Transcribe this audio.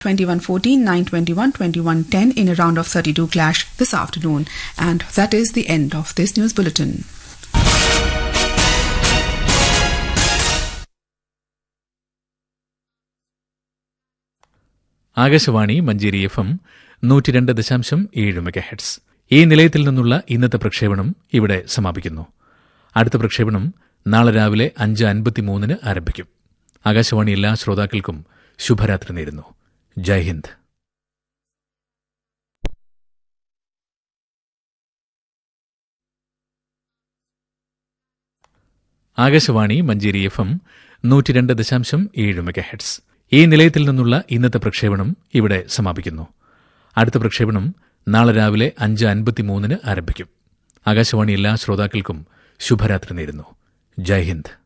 2114, 921, 2110 in a round of 32 clash this afternoon. And that is the end of this news bulletin. Akashvani Manjeri F M നൂറ്റി രണ്ട് ദശാംശം ഏഴ് മെഗാഹെഡ്സ് ഈ നിലയത്തിൽ നിന്നുള്ള ഇന്നത്തെ പ്രക്ഷേപണം ഇവിടെ സമാപിക്കുന്നു അടുത്ത പ്രക്ഷേപണം നാളെ രാവിലെ അഞ്ച് അൻപത്തിമൂന്നിന് ആരംഭിക്കും ആകാശവാണി എല്ലാ ശ്രോതാക്കൾക്കും ശുഭരാത്രി നേരുന്നു ജയ് ഹിന്ദ് ആകാശവാണി മഞ്ചേരി എഫ് എം നൂറ്റി രണ്ട് ദശാംശം ഏഴ് മെഗാഹെഡ്സ് ഈ നിലയത്തിൽ നിന്നുള്ള ഇന്നത്തെ പ്രക്ഷേപണം ഇവിടെ സമാപിക്കുന്നു അടുത്ത പ്രക്ഷേപണം നാളെ രാവിലെ അഞ്ച് അൻപത്തിമൂന്നിന് ആരംഭിക്കും ആകാശവാണി എല്ലാ ശ്രോതാക്കൾക്കും ശുഭരാത്രി നേരുന്നു ജയ് ഹിന്ദ്